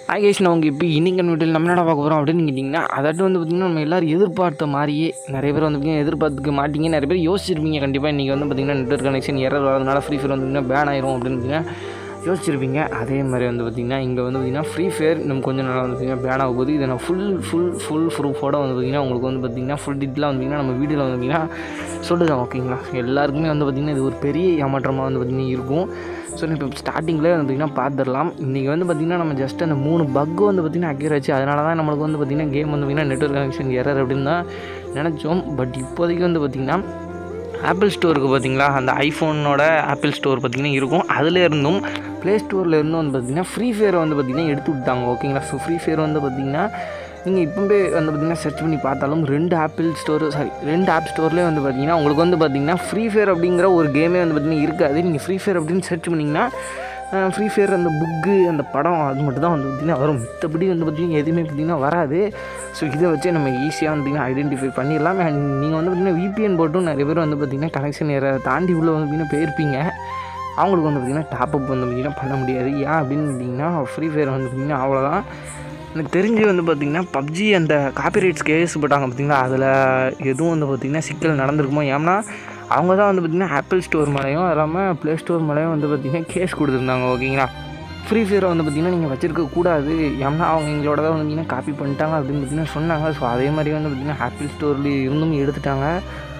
ஆகேஷ் நான் உங்கள் இப்போ இன்னைக்கு வீட்டில் நம்ம என்ன பார்க்க போகிறோம் அப்படின்னு கேட்டிங்கன்னா அதாட்டு வந்து பார்த்திங்கன்னா நம்ம எல்லோரும் எதிர்பார்த்த மாதிரியே நிறைய பேர் வந்து பார்த்திங்கன்னா எதிர்பார்த்துக்க மாட்டீங்க நிறைய பேர் யோசிச்சிருப்பீங்க கண்டிப்பாக இன்றைக்கி வந்து பார்த்திங்கன்னா நெட்ஒர்க் கனெக்ஷன் எரர் வரதுனால ஃப்ரீ ஃபயர் வந்து பார்த்திங்கன்னா பேன் ஆயிரும் அப்படின்னு பார்த்தீங்கன்னா யோசிச்சிருப்பீங்க அதே மாதிரி வந்து பார்த்திங்கன்னா இங்கே வந்து பார்த்திங்கன்னா ஃப்ரீ ஃபயர் இன்னும் கொஞ்சம் நாள் வந்து பார்த்திங்கன்னா பேன் ஆக போகுது இதை நான் ஃபுல் ஃபுல் ஃபுல் ப்ரூஃபோட வந்து பார்த்திங்கன்னா உங்களுக்கு வந்து பார்த்திங்கன்னா ஃபுல் டீட்டெயிலாக வந்து பார்த்திங்கன்னா நம்ம வீடியோவில் வந்து பார்த்திங்கன்னா சொல்லுறேன் ஓகேங்களா எல்லாருக்குமே வந்து பார்த்திங்கன்னா இது ஒரு பெரிய ஏமாற்றமாக வந்து பார்த்திங்கன்னா இருக்கும் ஸோ இப்போ ஸ்டார்டிங்கில் வந்து பார்த்திங்கன்னா பார்த்துடலாம் இன்றைக்கி வந்து பார்த்திங்கன்னா நம்ம ஜஸ்ட் அந்த மூணு பக்கு வந்து பார்த்திங்கன்னா அக்யூர் ஆச்சு அதனால தான் நம்மளுக்கு வந்து பார்த்திங்கன்னா கேம் வந்து பார்த்திங்கன்னா நெட்ஒர்க் கனெக்ஷன் எரர் அப்படின்னு தான் நினச்சோம் பட் இப்போதைக்கு வந்து பார்த்திங்கன்னா ஆப்பிள் ஸ்டோருக்கு பார்த்தீங்களா அந்த ஐஃபோனோட ஆப்பிள் ஸ்டோர் பார்த்திங்கன்னா இருக்கும் அதில் இருந்தும் ப்ளே ஸ்டோரில் இருந்தும் வந்து பார்த்திங்கன்னா ஃப்ரீ ஃபயரை வந்து பார்த்திங்கன்னா எடுத்து விட்டாங்க ஓகேங்களா ஸோ ஃப்ரீ ஃபயர் வந்து பார்த்திங்கன்னா நீங்கள் இப்போவே வந்து பார்த்திங்கன்னா சர்ச் பண்ணி பார்த்தாலும் ரெண்டு ஆப்பிள் ஸ்டோர் சாரி ரெண்டு ஆப் ஸ்டோர்லேயே வந்து பார்த்திங்கன்னா உங்களுக்கு வந்து பார்த்திங்கன்னா ஃப்ரீ ஃபயர் அப்படிங்கிற ஒரு கேமே வந்து பார்த்திங்கன்னா இருக்காது நீங்கள் ஃப்ரீ ஃபயர் அப்படின்னு சர்ச் பண்ணிங்கன்னா ஃப்ரீ ஃபயர் அந்த புக்கு அந்த படம் அது மட்டும் தான் வந்து பார்த்திங்கன்னா வரும் மித்தபடி வந்து பார்த்திங்கன்னா எதுவுமே பார்த்திங்கன்னா வராது ஸோ இதை வச்சே நம்ம ஈஸியாக வந்து பார்த்திங்கன்னா ஐடென்டிஃபை பண்ணிடலாம் அண்ட் நீங்கள் வந்து பார்த்திங்கன்னா விபிஎன் போட்டும் நிறைய பேர் வந்து பார்த்திங்கன்னா கனெக்ஷன் ஏற தாண்டி உள்ளே வந்து பார்த்திங்கன்னா போயிருப்பீங்க அவங்களுக்கு வந்து பார்த்திங்கன்னா டாப்அப் வந்து பார்த்திங்கன்னா பண்ண முடியாது ஏன் அப்படின்னு கேட்டிங்கன்னா ஃப்ரீ ஃபயர் வந்து பார்த்திங்கன்னா அவ்வளோதான் எனக்கு தெரிஞ்சு வந்து பார்த்திங்கன்னா பப்ஜி அந்த காப்பிரைட்ஸ் கேஸ் போட்டாங்க பார்த்திங்களா அதில் எதுவும் வந்து பார்த்திங்கன்னா சிக்கல் நடந்திருக்குமோ ஏன்னா அவங்க தான் வந்து பார்த்திங்கன்னா ஆப்பிள் ஸ்டோர் மேலேயும் அது இல்லாமல் ப்ளே ஸ்டோர் மேலேயும் வந்து பார்த்திங்கன்னா கேஸ் கொடுத்துருந்தாங்க ஓகேங்களா ஃப்ரீ ஃபயரை வந்து பார்த்திங்கன்னா நீங்கள் வச்சிருக்க கூடாது ஏன்னா அவங்க எங்களோட தான் வந்து பார்த்திங்கன்னா காப்பி பண்ணிட்டாங்க அப்படின்னு பார்த்திங்கன்னா சொன்னாங்க ஸோ அதே மாதிரி வந்து பார்த்திங்கன்னா ஆப்பிள் ஸ்டோர்லேயும் இருந்தும் எடுத்துட்டாங்க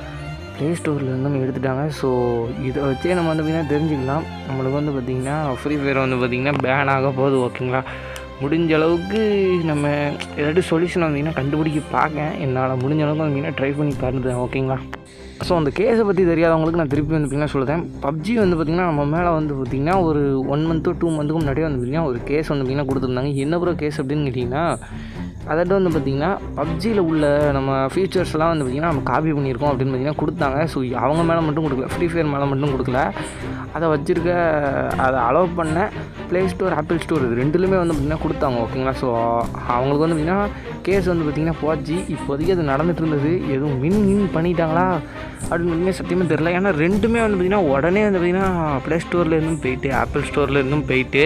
ப்ளே ஸ்டோரில் இருந்தும் எடுத்துட்டாங்க ஸோ இதை வச்சே நம்ம வந்து பார்த்திங்கன்னா தெரிஞ்சுக்கலாம் நம்மளுக்கு வந்து பார்த்திங்கன்னா ஃப்ரீ ஃபயர் வந்து பார்த்திங்கன்னா பேன் ஆக போகுது ஓகேங்களா முடிஞ்ச அளவுக்கு நம்ம ஏதாட்டும் சொல்யூஷன் வந்தீங்கன்னா கண்டுபிடிக்க பார்க்கேன் என்னால் முடிஞ்ச அளவுக்கு வந்தீங்கன்னா ட்ரை பண்ணி பாருந்தேன் ஓகேங்களா ஸோ அந்த கேஸை பற்றி தெரியாதவங்களுக்கு நான் திருப்பி வந்து பார்த்திங்கன்னா சொல்லுறேன் பப்ஜி வந்து பார்த்திங்கன்னா நம்ம மேலே வந்து பார்த்திங்கன்னா ஒரு ஒன் மந்த்தோ டூ மந்த்துக்கு முன்னாடியே வந்து பார்த்திங்கன்னா ஒரு கேஸ் வந்து பார்த்திங்கன்னா கொடுத்துருந்தாங்க என்ன ப்ரோ கேஸ் அப்படின்னு கேட்டிங்கன்னா அதாட்டு வந்து பார்த்திங்கன்னா பப்ஜியில் உள்ள நம்ம ஃபீச்சர்ஸ்லாம் வந்து பார்த்திங்கன்னா நம்ம காப்பி பண்ணியிருக்கோம் அப்படின்னு பார்த்திங்கன்னா கொடுத்தாங்க ஸோ அவங்க மேலே மட்டும் கொடுக்கல ஃப்ரீ ஃபயர் மேலே மட்டும் கொடுக்கல அதை வச்சுருக்க அதை அலோவ் பண்ண ப்ளே ஸ்டோர் ஆப்பிள் ஸ்டோர் இது ரெண்டுலேயுமே வந்து பார்த்திங்கன்னா கொடுத்தாங்க ஓகேங்களா ஸோ அவங்களுக்கு வந்து பார்த்திங்கன்னா கேஸ் வந்து பார்த்திங்கன்னா போச்சு இப்போதைக்கு அது நடந்துட்டு இருந்தது எதுவும் வின் வின் பண்ணிட்டாங்களா அப்படின்னு பார்த்திங்கன்னா சத்தியமாக தெரில ஏன்னா ரெண்டுமே வந்து பார்த்திங்கன்னா உடனே வந்து பார்த்திங்கன்னா ப்ளே ஸ்டோரில் இருந்தும் போயிட்டு ஆப்பிள் ஸ்டோரில் இருந்தும் போயிட்டு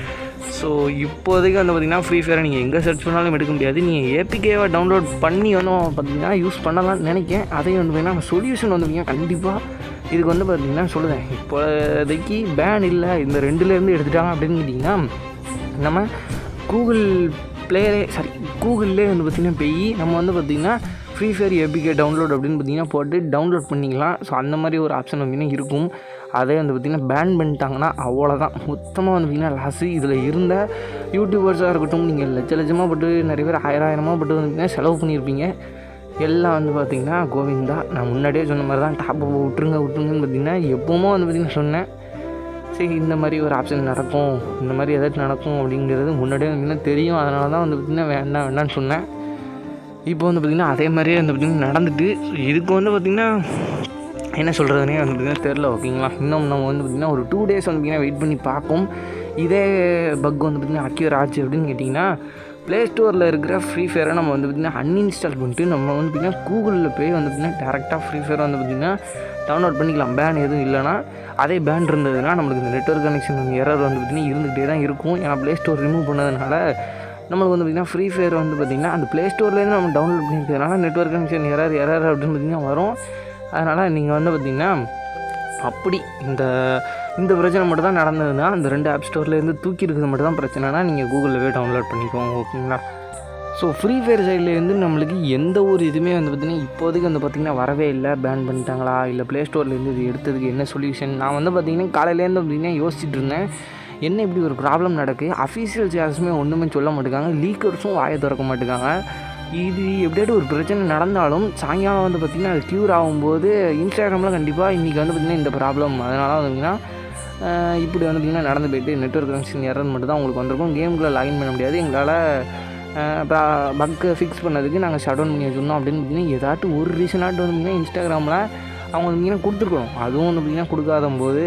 ஸோ இப்போதைக்கு வந்து பார்த்திங்கன்னா ஃப்ரீ ஃபயரை நீங்கள் எங்கே சர்ச் பண்ணாலும் எடுக்க முடியாது நீங்கள் ஏபிகேவை டவுன்லோட் பண்ணி வந்து பார்த்தீங்கன்னா யூஸ் பண்ணலாம்னு நினைக்கேன் அதையும் வந்து பார்த்திங்கன்னா சொல்யூஷன் வந்து பார்த்திங்கன்னா கண்டிப்பாக இதுக்கு வந்து பார்த்திங்கன்னா சொல்லுவேன் இப்போதைக்கு பேன் இல்லை இந்த ரெண்டுலேருந்து எடுத்துட்டாங்க அப்படின்னு கேட்டிங்கன்னா நம்ம கூகுள் ப்ளேலே சாரி கூகுள்லேயே வந்து பார்த்திங்கன்னா போய் நம்ம வந்து பார்த்திங்கன்னா ஃப்ரீ ஃபயர் ஏபிகே டவுன்லோட் அப்படின்னு பார்த்திங்கன்னா போட்டு டவுன்லோட் பண்ணிக்கலாம் ஸோ அந்த மாதிரி ஒரு ஆப்ஷன் பார்த்திங்கன்னா இருக்கும் அதே வந்து பார்த்திங்கன்னா பேன் பண்ணிட்டாங்கன்னா அவ்வளோதான் மொத்தமாக வந்து பார்த்திங்கன்னா லாஸு இதில் இருந்த யூடியூபர்ஸாக இருக்கட்டும் நீங்கள் லட்ச லட்சமாக பட்டு நிறைய பேர் ஆயிரம் ஆயிரமாக பட்டு வந்து செலவு பண்ணியிருப்பீங்க எல்லாம் வந்து பார்த்திங்கன்னா கோவிந்தா நான் முன்னாடியே சொன்ன மாதிரி தான் டாப் விட்ருங்க விட்ருங்கன்னு பார்த்திங்கன்னா எப்போவுமோ வந்து பார்த்திங்கன்னா சொன்னேன் சரி இந்த மாதிரி ஒரு ஆப்ஷன் நடக்கும் இந்த மாதிரி ஏதாச்சும் நடக்கும் அப்படிங்கிறது முன்னாடியே வந்து தெரியும் அதனால தான் வந்து பார்த்திங்கன்னா வேண்டாம் வேண்டாம்னு சொன்னேன் இப்போ வந்து பார்த்திங்கன்னா அதே மாதிரியே வந்து பார்த்திங்கன்னா நடந்துட்டு இதுக்கு வந்து பார்த்திங்கன்னா என்ன சொல்கிறதுனே வந்து பார்த்திங்கன்னா தெரில ஓகேங்களா இன்னும் நம்ம வந்து பார்த்திங்கன்னா ஒரு டூ டேஸ் வந்து பார்த்திங்கன்னா வெயிட் பண்ணி பார்க்கும் இதே பக் வந்து பார்த்திங்கன்னா அக்யூர் ஆச்சு அப்படின்னு கேட்டிங்கன்னா ப்ளே ஸ்டோரில் இருக்கிற ஃப்ரீ ஃபயரை நம்ம வந்து பார்த்திங்கன்னா அன்இன்ஸ்டால் பண்ணிட்டு நம்ம வந்து பார்த்திங்கன்னா கூகுளில் போய் வந்து பார்த்திங்கன்னா டேரெக்டாக ஃப்ரீ ஃபயர் வந்து பார்த்திங்கன்னா டவுன்லோட் பண்ணிக்கலாம் பேன் எதுவும் இல்லைனா அதே பேன் இருந்ததுன்னா நம்மளுக்கு இந்த நெட்ஒர்க் கனெக்ஷன் எரர் வந்து பார்த்திங்கன்னா இருந்துகிட்டே தான் இருக்கும் ஏன்னா ப்ளே ஸ்டோர் ரிமூவ் பண்ணதுனால நம்மளுக்கு வந்து பார்த்திங்கன்னா ஃப்ரீ ஃபயர் வந்து பார்த்திங்கன்னா அந்த ப்ளே ஸ்டோர்லேருந்து நம்ம டவுன்லோட் பண்ணிக்கிறதுனால நெட்ஒர்க் கனெக்ஷன் எரர் எரர் அப்படின்னு பார்த்திங்கன்னா வரும் அதனால் நீங்கள் வந்து பார்த்திங்கன்னா அப்படி இந்த இந்த பிரச்சனை மட்டும் தான் நடந்ததுன்னா அந்த ரெண்டு ஆப் ஸ்டோர்லேருந்து தூக்கி இருக்கிறது மட்டும் தான் பிரச்சனைனா நீங்கள் கூகுளில் போய் டவுன்லோட் பண்ணிக்கோங்க ஓகேங்களா ஸோ ஃப்ரீ ஃபயர் சைட்லேருந்து நம்மளுக்கு எந்த ஒரு இதுவுமே வந்து பார்த்திங்கன்னா இப்போதைக்கு வந்து பார்த்திங்கன்னா வரவே இல்லை பேன் பண்ணிட்டாங்களா இல்லை ப்ளே ஸ்டோர்லேருந்து இது எடுத்ததுக்கு என்ன சொல்யூஷன் நான் வந்து பார்த்திங்கன்னா காலையிலேருந்து பார்த்திங்கன்னா யோசிச்சுட்டு இருந்தேன் என்ன இப்படி ஒரு ப்ராப்ளம் நடக்கு அஃபீஷியல்ஸ் யாருமே ஒன்றுமே சொல்ல மாட்டேங்காங்க லீக்கர்ஸும் வாயை திறக்க மாட்டேங்காங்க இது எப்படியாட்டு ஒரு பிரச்சனை நடந்தாலும் சாயங்காலம் வந்து பார்த்திங்கன்னா அது க்யூர் ஆகும்போது இன்ஸ்டாகிராமில் கண்டிப்பாக இன்றைக்கி வந்து பார்த்திங்கன்னா இந்த ப்ராப்ளம் அதனால வந்து பார்த்திங்கன்னா இப்படி வந்து பார்த்திங்கன்னா நடந்து போயிட்டு நெட்ஒர்க் கனெக்ஷன் எரர் மட்டும் தான் உங்களுக்கு வந்திருக்கும் கேமுக்குள்ளே லாகின் பண்ண முடியாது எங்களால் பக்கு ஃபிக்ஸ் பண்ணதுக்கு நாங்கள் ஷட் டவுன் பண்ணி வச்சுருந்தோம் அப்படின்னு பார்த்தீங்கன்னா ஏதாட்டும் ஒரு ரீசனாட்டு வந்து பார்த்திங்கன்னா இன்ஸ்டாகிராமில் அவங்க வந்து பார்த்திங்கன்னா கொடுத்துருக்கணும் அதுவும் வந்து பார்த்திங்கன்னா கொடுக்காத போது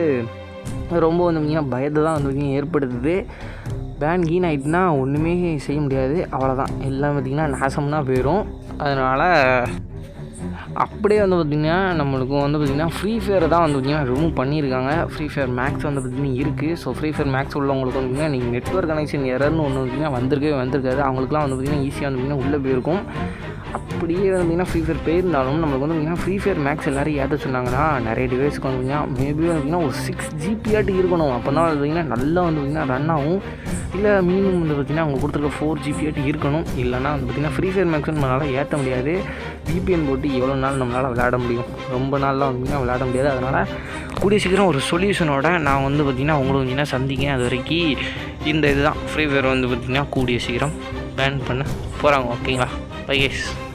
ரொம்ப வந்து பார்த்திங்கன்னா பயத்தை தான் வந்து பார்த்திங்கன்னா ஏற்படுத்துது பேன் கீன் ஆகிட்டுனா ஒன்றுமே செய்ய முடியாது அவ்வளோதான் எல்லாம் பார்த்திங்கன்னா நாசம்னா போயிடும் அதனால் அப்படியே வந்து பார்த்திங்கன்னா நம்மளுக்கு வந்து பார்த்திங்கன்னா ஃப்ரீ ஃபயர் தான் வந்து பார்த்திங்கன்னா ரிமூவ் பண்ணியிருக்காங்க ஃப்ரீ ஃபயர் மேக்ஸ் வந்து பார்த்திங்கன்னா இருக்குது ஸோ ஃப்ரீ ஃபயர் மேக்ஸ் உள்ளவங்களுக்கு வந்து பார்த்திங்கன்னா நீங்கள் நெட்ஒர்க் கனெக்ஷன் எரர்னு ஒன்று பார்த்திங்கன்னா வந்திருக்கவே வந்திருக்காது அவங்களுக்குலாம் வந்து பார்த்திங்கன்னா ஈஸியாக வந்து பார்த்திங்கன்னா உள்ளே போயிருக்கும் அப்படியே வந்து பார்த்திங்கன்னா ஃப்ரீ ஃபயர் போயிருந்தாலும் நம்மளுக்கு வந்து பார்த்திங்கன்னா ஃப்ரீ ஃபயர் மேக்ஸ் எல்லாரும் ஏற்ற சொன்னாங்கன்னா நிறைய டிவைஸ்க்கு வந்து பார்த்திங்கன்னா மேபி வந்து பார்த்திங்கன்னா ஒரு சிக்ஸ் ஜிபியாட்டு இருக்கணும் அப்போ தான் வந்து பார்த்திங்கன்னா நல்லா வந்து பார்த்திங்கன்னா ரன் ஆகும் இல்லை மினிமம் வந்து பார்த்திங்கன்னா அவங்க கொடுத்துருக்க ஃபோர் ஜிபியாட்டு இருக்கணும் இல்லைனா வந்து பார்த்திங்கன்னா ஃப்ரீ ஃபயர் மேக்ஸ் நம்மளால் ஏற்ற முடியாது விபிஎன் போட்டு எவ்வளோ நாள் நம்மளால் விளையாட முடியும் ரொம்ப நாள்லாம் வந்து பார்த்திங்கன்னா விளையாட முடியாது அதனால் கூடிய சீக்கிரம் ஒரு சொல்யூஷனோட நான் வந்து பார்த்திங்கன்னா உங்களை வந்து சந்திங்க அது வரைக்கும் இந்த இதுதான் ஃப்ரீ ஃபயர் வந்து பார்த்திங்கன்னா கூடிய சீக்கிரம் பேன் பண்ண போகிறாங்க ஓகேங்களா பை கேஸ்